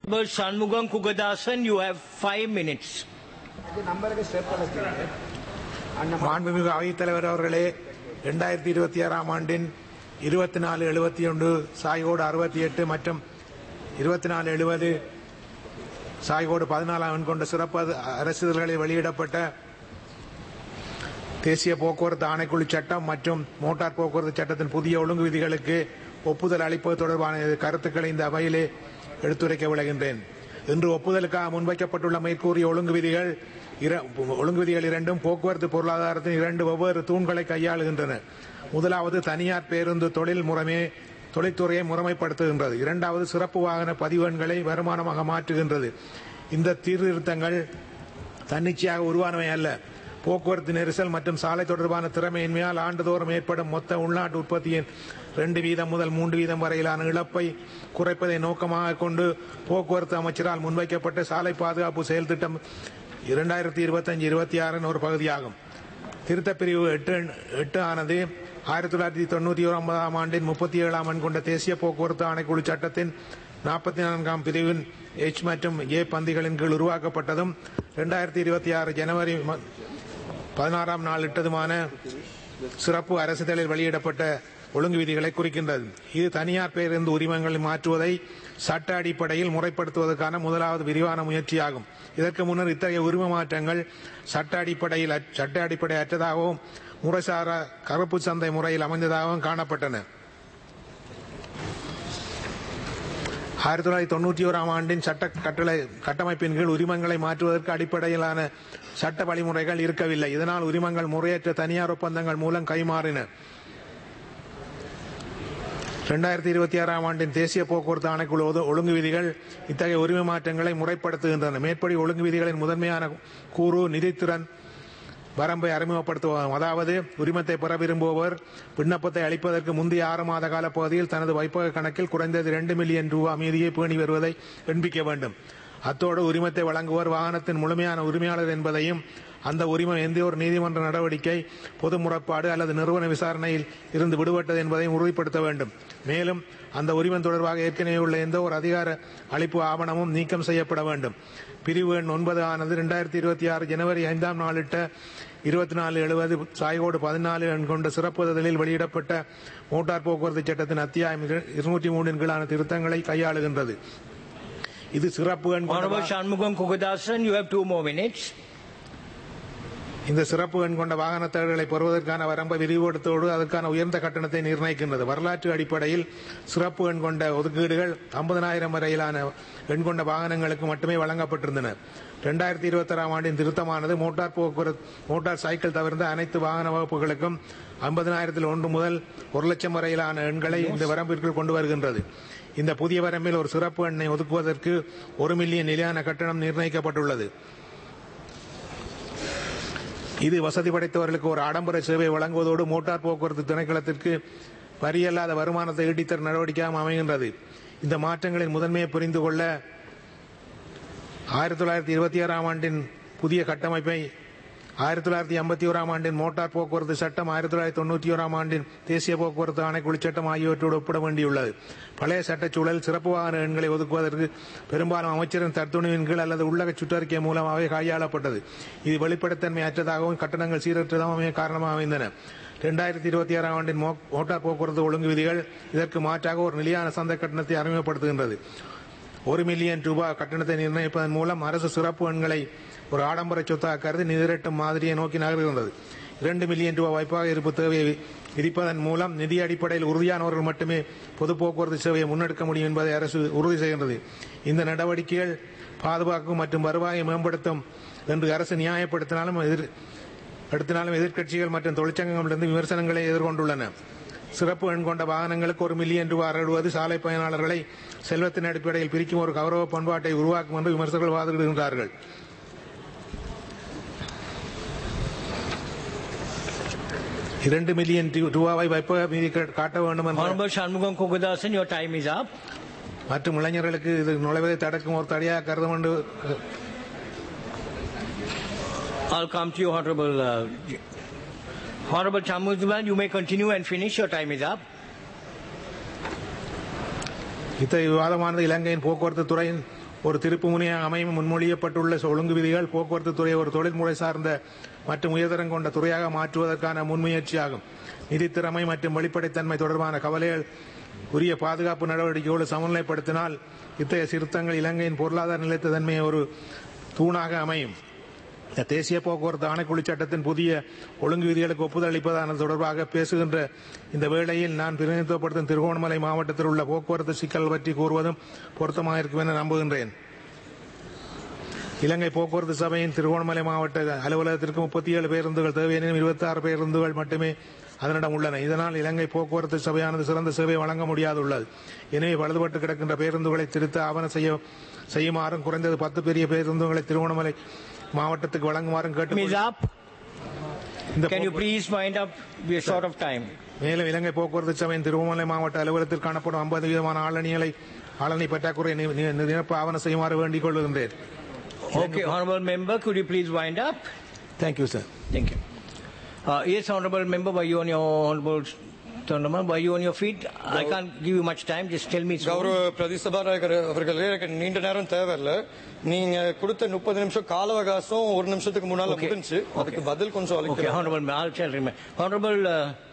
Honorable Shanmugam Kugadasan, you have five minutes. மாண்புமிகு அவைத்தலைவர் அவர்களே இரண்டாயிரத்தி இருபத்தி ஆறாம் ஆண்டின் இருபத்தி நாலு எழுபத்தி ஒன்று சாய்கோடு அறுபத்தி எட்டு மற்றும் இருபத்தி நாலு எழுபது சாய்கோடு பதினாலாம் எண் கொண்ட சிறப்பு அது- அரசிதழ்களில் வெளியிடப்பட்ட தேசிய போக்குவரத்து ஆணைக்குழு சட்டம் மற்றும் மோட்டார் போக்குவரத்து சட்டத்தின் புதிய ஒழுங்கு விதிகளுக்கு ஒப்புதல் அளிப்பது தொடர்பான கருத்துக்களை இந்த அவையிலே எடுத்துரைக்க விளைகின்றேன் இன்று ஒப்புதலுக்காக முன்வைக்கப்பட்டுள்ள மேற்கூறிய ஒழுங்கு விதிகள் இர- ஒழுங்கு விதிகள் இரண்டும் போக்குவரத்து பொருளாதாரத்தின் இரண்டு வெவ்வேறு தூண்களை கையாளுகின்றன முதலாவது தனியார் பேருந்து தொழில் முறைமே தொழில்துறையை முறைமைப்படுத்துகின்றது இரண்டாவது சிறப்பு வாகன பதிவெண்களை வருமானமாக மாற்றுகின்றது இந்த சீர்திருத்தங்கள் தன்னிச்சையாக உருவானவை அல்ல போக்குவரத்து நெரிசல் மற்றும் சாலை தொடர்பான திறமையின்மையால் ஆண்டுதோறும் ஏற்படும் மொத்த உள்நாட்டு உற்பத்தியின் ரெண்டு வீதம் முதல் மூன்று வீதம் வரையிலான இழப்பை குறைப்பதை நோக்கமாக கொண்டு போக்குவரத்து அமைச்சரால் முன்வைக்கப்பட்ட சாலை பாதுகாப்பு செயல் திட்டம் இரண்டாயிரத்தி இருபத்தஞ்சு இருபத்தி ஆறின் ஒரு பகுதியாகும் திருத்தப் பிரிவு எட்டு எட்டு ஆனது ஆயிரத்தி தொள்ளாயிரத்தி தொண்ணூற்றி ஒன்பதாம் ஆண்டின் முப்பத்தி ஏழாம் ஆண்டு கொண்ட தேசிய போக்குவரத்து ஆணைக்குழு சட்டத்தின் நாற்பத்தி நான்காம் பிரிவின் எச் மற்றும் ஏ பந்திகளின் கீழ் உருவாக்கப்பட்டதும் இரண்டாயிரத்தி இருபத்தி ஆறு ஜனவரி ம- பதினாறாம் நாள் இட்டதுமான சிறப்பு அரசிதழில் வெளியிடப்பட்ட ஒழுங்கு விதிகளை குறிக்கின்றது இது தனியார் பேருந்து உரிமங்களை மாற்றுவதை சட்ட அடிப்படையில் முறைப்படுத்துவதற்கான முதலாவது விரிவான முயற்சியாகும் இதற்கு முன்னர் இத்தகைய உரிம மாற்றங்கள் சட்ட அடிப்படையில் அற்- சட்ட அடிப்படை அற்றதாகவும் முறைசாரா கருப்பு சந்தை முறையில் அமைந்ததாகவும் காணப்பட்டன ஆயிரத்தி தொள்ளாயிரத்தி தொண்ணூற்றி ஓராம் ஆண்டின் சட்ட கட்டளை கட்டமைப்பின் கீழ் உரிமங்களை மாற்றுவதற்கு அடிப்படையிலான சட்ட வழிமுறைகள் இருக்கவில்லை இதனால் உரிமங்கள் முறையற்ற தனியார் ஒப்பந்தங்கள் மூலம் கைமாறின இரண்டாயிரத்தி இருபத்தி ஆறாம் ஆண்டின் தேசிய போக்குவரத்து ஆணைக்குழு ஒது- ஒழுங்கு விதிகள் இத்தகைய உரிமை மாற்றங்களை முறைப்படுத்துகின்றன மேற்படி ஒழுங்கு விதிகளின் முதன்மையான கூறு நிதித்திறன் வரம்பை அறிமுகப்படுத்துவோம் அதாவது உரிமத்தை பெற விரும்புபவர் விண்ணப்பத்தை அளிப்பதற்கு முந்தைய ஆறு மாத கால பகுதியில் தனது வைப்பக கணக்கில் குறைந்தது இரண்டு மில்லியன் ரூபாய் மீதியை பேணி வருவதை எண்பிக்க வேண்டும் அத்தோடு உரிமத்தை வழங்குவோர் வாகனத்தின் முழுமையான உரிமையாளர் என்பதையும் அந்த உரிமம் எந்த ஒரு நீதிமன்ற நடவடிக்கை பொது முறைப்பாடு அல்லது நிறுவன விசாரணையில் இருந்து விடுபட்டது என்பதையும் உறுதிப்படுத்த வேண்டும் மேலும் அந்த உரிமம் தொடர்பாக ஏற்கனவே உள்ள எந்த ஒரு அதிகார அளிப்பு ஆவணமும் நீக்கம் செய்யப்பட வேண்டும் பிரிவு எண் ஒன்பது ஆனது இரண்டாயிரத்தி இருபத்தி ஆறு ஜனவரி ஐந்தாம் நாளிட்ட இருபத்தி நாலு எழுபது சாய்கோடு பதினாலு எண் கொண்ட சிறப்பு இதழில் வெளியிடப்பட்ட மோட்டார் போக்குவரத்து சட்டத்தின் அத்தியாயம் இரு- இருநூற்றி மூன்றின் கீழான திருத்தங்களை கையாளுகின்றது இது சிறப்பு எண் கொண்ட Honorable வா- Shanmugam Kugadasan, you have two more minutes. இந்த சிறப்பு எண் கொண்ட வாகனத்தகடுகளை பெறுவதற்கான வரம்பை விரிவுபடுத்தோடு அதற்கான உயர்ந்த கட்டணத்தை நிர்ணயிக்கின்றது வரலாற்று அடிப்படையில் சிறப்பு எண் கொண்ட ஒதுக்கீடுகள் ஐம்பதனாயிரம் வரையிலான எண் கொண்ட வாகனங்களுக்கு மட்டுமே வழங்கப்பட்டிருந்தன இரண்டாயிரத்தி இருபத்தாறாம் ஆண்டின் திருத்தமானது மோட்டார் போக்குவரத்து மோட்டார் சைக்கிள் தவிர்ந்த அனைத்து வாகன வகுப்புகளுக்கும் ஐம்பதனாயிரத்தில் ஒன்று முதல் ஒரு லட்சம் வரையிலான எண்களை இந்த வரம்பிற்குள் கொண்டு வருகின்றது இந்த புதிய வரம்பில் ஒரு சிறப்பு எண்ணை ஒதுக்குவதற்கு ஒரு மில்லியன் நிலையான கட்டணம் நிர்ணயிக்கப்பட்டுள்ளது இது வசதி படைத்தவர்களுக்கு ஒரு ஆடம்பர சேவை வழங்குவதோடு மோட்டார் போக்குவரத்து திணைக்களத்திற்கு வரியல்லாத வருமானத்தை ஈட்டித்தர நடவடிக்கையாக அமைகின்றது இந்த மாற்றங்களின் முதன்மையை புரிந்து கொள்ள ஆயிரத்தி தொள்ளாயிரத்தி இருபத்தி ஆறாம் ஆண்டின் புதிய கட்டமைப்பை ஆயிரத்தி தொள்ளாயிரத்தி ஐம்பத்தி ஓராம் ஆண்டின் மோட்டார் போக்குவரத்து சட்டம் ஆயிரத்தி தொள்ளாயிரத்தி தொண்ணூற்றி ஓராம் ஆண்டின் தேசிய போக்குவரத்து ஆணைக்குழு சட்டம் ஆகியவற்றோடு ஒப்பிட வேண்டியுள்ளது பழைய சட்டச்சூழல் சிறப்பு வாகன எண்களை ஒதுக்குவதற்கு பெரும்பாலும் அமைச்சரின் தத்துணிவின் கீழ் அல்லது உள்ளக சுற்றறிக்கை மூலமாகவே கையாளப்பட்டது இது வெளிப்படைத்தன்மை அற்றதாகவும் கட்டணங்கள் சீரற்றதாகவும் காரணமாக அமைந்தன இரண்டாயிரத்தி இருபத்தி ஆறாம் ஆண்டின் மோ- மோட்டார் போக்குவரத்து ஒழுங்கு விதிகள் இதற்கு மாற்றாக ஒரு நிலையான சந்தை கட்டணத்தை அறிமுகப்படுத்துகின்றது ஒரு மில்லியன் ரூபாய் கட்டணத்தை நிர்ணயிப்பதன் மூலம் அரசு சிறப்பு எண்களை ஒரு ஆடம்பர சொத்தாக கருதி நிதிரட்டும் மாதிரியை நோக்கி நகர்கின்றது இரண்டு மில்லியன் ரூபாய் வைப்பாக இருப்பு தேவையை வி- விதிப்பதன் மூலம் நிதி அடிப்படையில் உறுதியானவர்கள் மட்டுமே பொது போக்குவரத்து சேவையை முன்னெடுக்க முடியும் என்பதை அரசு உறுதி செய்கின்றது இந்த நடவடிக்கைகள் பாதுகாக்கும் மற்றும் வருவாயை மேம்படுத்தும் என்று அரசு நியாயப்படுத்தினாலும் எதிர் எடுத்தினாலும் எதிர்க்கட்சிகள் மற்றும் தொழிற்சங்கங்களிலிருந்து விமர்சனங்களை எதிர்கொண்டுள்ளன சிறப்பு எண் கொண்ட வாகனங்களுக்கு ஒரு மில்லியன் ரூபாய் அறவிடுவது சாலை பயனாளர்களை செல்வத்தின் அடிப்படையில் பிரிக்கும் ஒரு கௌரவ பண்பாட்டை உருவாக்கும் என்று விமர்சகர்கள் வாதிடுகின்றார்கள் இரண்டு மில்லியன் ரூபாய் வைப்பக மீதி கா- காட்ட வேண்டும் என்ற Honorable Shanmugam Kugadasan, your time is up. மற்றும் இளைஞர்களுக்கு இது நுழைவதை தடுக்கும் ஒரு தடையாக கருதும் என்று I'll come to you, Honorable. Uh, Honorable Shanmugam, you may continue and finish. Your time is up. இத்தகைய விவாதமானது இலங்கையின் போக்குவரத்து துறையின் ஒரு திருப்பு முனையாக அமையும் முன்மொழியப்பட்டுள்ள ஒழுங்கு விதிகள் போக்குவரத்து துறை ஒரு தொழில்முறை சார்ந்த மற்றும் உயர்தரம் கொண்ட துறையாக மாற்றுவதற்கான முன்முயற்சியாகும் நிதித்திறமை மற்றும் வெளிப்படைத்தன்மை தொடர்பான கவலைகள் உரிய பாதுகாப்பு நடவடிக்கையோடு சமநிலைப்படுத்தினால் இத்தகைய சிறுத்தங்கள் இலங்கையின் பொருளாதார நிலைத்த தன்மையை ஒரு தூணாக அமையும் இந்த தேசிய போக்குவரத்து ஆணைக்குழு சட்டத்தின் புதிய ஒழுங்கு விதிகளுக்கு ஒப்புதல் அளிப்பதான தொடர்பாக பேசுகின்ற இந்த வேளையில் நான் பிரதிநிதித்துவப்படுத்தும் திருகோணமலை மாவட்டத்தில் உள்ள போக்குவரத்து சிக்கல் பற்றி கூறுவதும் பொருத்தமாக இருக்கும் என நம்புகின்றேன் இலங்கை போக்குவரத்து சபையின் திருகோணமலை மாவட்ட அலுவலகத்திற்கு முப்பத்தி ஏழு பேருந்துகள் தேவையெனும் இருபத்தி ஆறு பேருந்துகள் மட்டுமே அதனிடம் உள்ளன இதனால் இலங்கை போக்குவரத்து சபையானது சிறந்த சேவை வழங்க முடியாதுள்ளது எனவே பழுதுபட்டு கிடக்கின்ற பேருந்துகளை திருத்த ஆவண செய்ய செய்யுமாறும் குறைந்தது பத்து பெரிய பேருந்துகளை திருகோணமலை மாவட்டத்துக்கு வழங்குமாறும் Time is கேட்டுக் up. இந்த Can you போக்கு- please wind up? We are short of time. மேலும் இலங்கை போக்குவரத்து சபையின் திருவண்ணாமலை மாவட்ட அலுவலகத்தில் காணப்படும் ஐம்பது விதமான ஆளணிகளை ஆளணி பற்றாக்குறை நி- நி- நிரப்ப ஆவண செய்யுமாறு வேண்டிக் கொள்கின்றேன் Okay, honorable member, could you please wind up? Thank you sir Thank you. Uh, yes, honorable member, were you on your honorable tournament? Were you on your feet? I can't give you much time. Just tell me. soon. கௌரவ பிரதி சபாநாயகர் அவர்களே எனக்கு நீண்ட நேரம் தேவையில்ல நீங்க கொடுத்த முப்பது நிமிஷம் கால அவகாசம் ஒரு நிமிஷத்துக்கு முன்னால Okay. முடிஞ்சு அதுக்கு பதில் கொஞ்சம் Okay, அளிக்கிறேன் honorable, I'll tell you. Honorable uh,